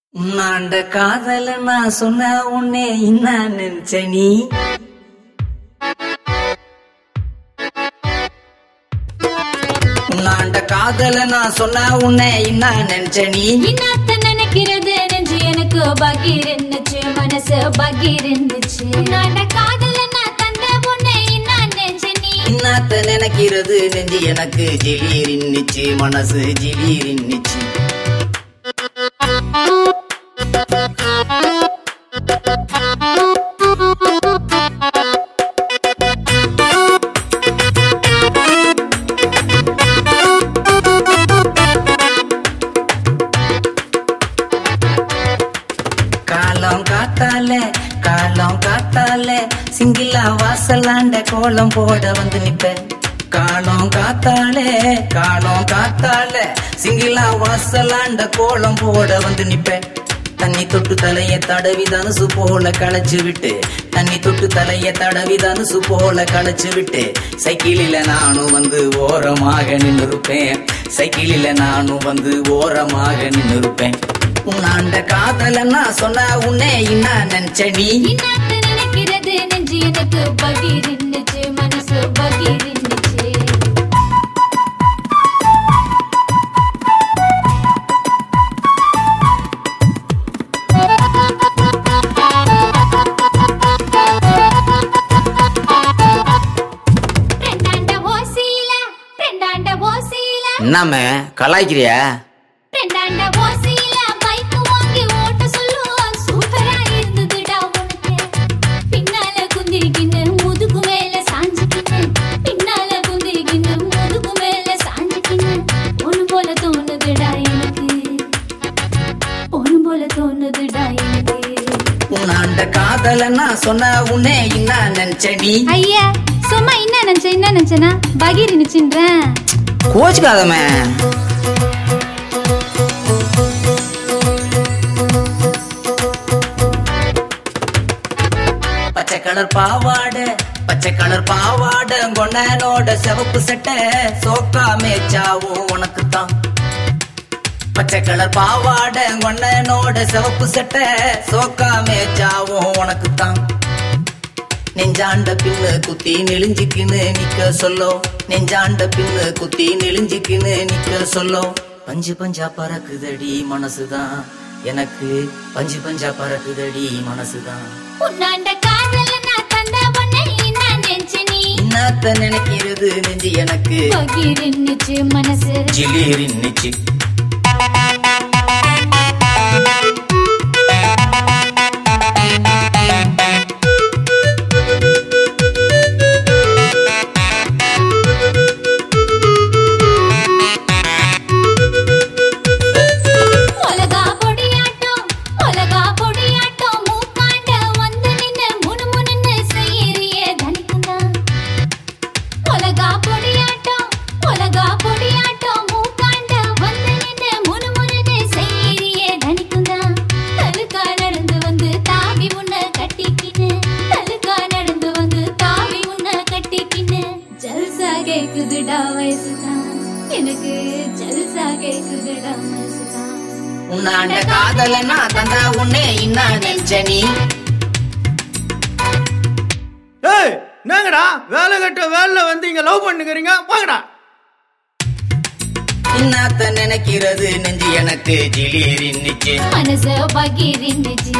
உன்னாண்ட காதல நான் சொன்ன உன்னே என்ன நினைச்ச நீ உன்னாண்ட காதல நான் சொன்ன உன்னை என்ன நினைச்ச நீ இன்னாத்த நினைக்கிறது நெஞ்சு எனக்கு பகீர் இருந்துச்சு மனசு பகீர் இருந்துச்சு நான் காதல நான் தந்த பொண்ணை நான் நெஞ்ச நீ இன்னாத்த நினைக்கிறது நெஞ்சு எனக்கு ஜிலீர் இன்னிச்சு மனசு ஜிலீர் இன்னிச்சு காலம் காத்தால காலம் காத்தால சிங்கிலா வாசலாண்ட கோலம் போட வந்து நிப்பேன் காலம் காத்தாலே காலம் காத்தால சிங்கிலா வாசலாண்ட கோலம் போட வந்து நிப்பேன் தண்ணி தொட்டு தலைய தடவி தனுசு போல களைச்சு விட்டு தண்ணி தொட்டு தலைய தடவி தனுசு போல களைச்சு விட்டு சைக்கிளில நானும் வந்து ஓரமாக நின்று இருப்பேன் சைக்கிளில நானும் வந்து ஓரமாக நின்று இருப்பேன் உன்னாண்ட காதல நான் சொன்ன உன்னை என்ன நினைச்ச நீ இன்னாத்த நினைக்கிறது நெஞ்சு எனக்கு பகீர் இருந்துச்சு மனசு பகீர் இருந்துச்சு ரெண்டாண்ட ஓசியில ரெண்டாண்ட ஓசியில என்னம்ம கலாய்க்கிறியா ரெண்டாண்ட ஓசியில பைக் வாங்கி ஓட்ட சொல்லுவோம் சூப்பரா இருந்ததுடா உனக்கு பின்னால குந்திக்கின்னு முதுகு மேல சாஞ்சுக்கின்னு பின்னால குந்திக்கின்னு முதுகு மேல சாஞ்சுக்கின்னு ஒண்ணு போல தோணுதுடா எனக்கு ஒண்ணு போல தோணுதுடா எனக்கு உன்னாண்ட காதல நான் சொன்ன உன்னை என்ன நினைச்ச நீ ஐயா சும்மா என்ன நினைச்ச என்ன நினைச்சனா பகீர் நினைச்சுன்றேன் கோச்சுக்காதமே பச்சை கலர் பாவாடை பச்சை கலர் பாவாடை கொண்டனோட சிவப்பு சட்டை சோக்கா மேச்சாவும் உனக்கு தான் பச்சை கலர் பாவாடை கொண்டனோட சிவப்பு சட்டை சோக்கா மேச்சாவும் உனக்கு தான் நெஞ்சாண்ட பின்னு குத்தி நெளிஞ்சுக்கின்னு நிக்க சொல்லோ நெஞ்சாண்ட பின்னு குத்தி நெளிஞ்சுக்கின்னு நிக்க சொல்லோ பஞ்சு பஞ்சா பறக்குதடி மனசுதான் எனக்கு பஞ்சு பஞ்சா பறக்குதடி மனசுதான் உன்னாண்ட காதல நான் தந்த பொண்ணை நான் நெஞ்ச நீ என்னத்த நினைக்கிறது நெஞ்சு எனக்கு பகீர் இருந்துச்சு மனசு ஜிலீர் இன்னிச்சு மொளகா பொடியாட்டம் மொளகா பொடியாட்டம் மூக்காண்ட வந்து நின்னு முணுமுணுன்னு செய்யறியே தனிக்குந்தா மொளகா பொடியாட்டம் மொளகா பொடியாட்டம் மூக்காண்ட வந்து நின்னு முணுமுணுன்னு செய்யறியே தனிக்குந்தா தலுக்கா நடந்து வந்து தாவி உன்னை கட்டிக்கின்னு தலுக்கா நடந்து வந்து தாவி உன்னை கட்டிக்கின்னு ஜல்சா கேக்குதுடா வயசுதான் எனக்கு ஜல்சா கேக்குதுடா வயசுதான் உன்னாண்ட காதல நான் தந்த உன்னை என்ன நினைச்ச நீ ஏய் என்னங்கடா வேலை கட்ட வேலைல வந்து இங்க லவ் பண்ணுக்கிறீங்க வாங்கடா என்னத்த நினைக்கிறது நெஞ்சு எனக்கு ஜிலீர் இன்னிச்சு மனச பகீர் இருந்துச்சு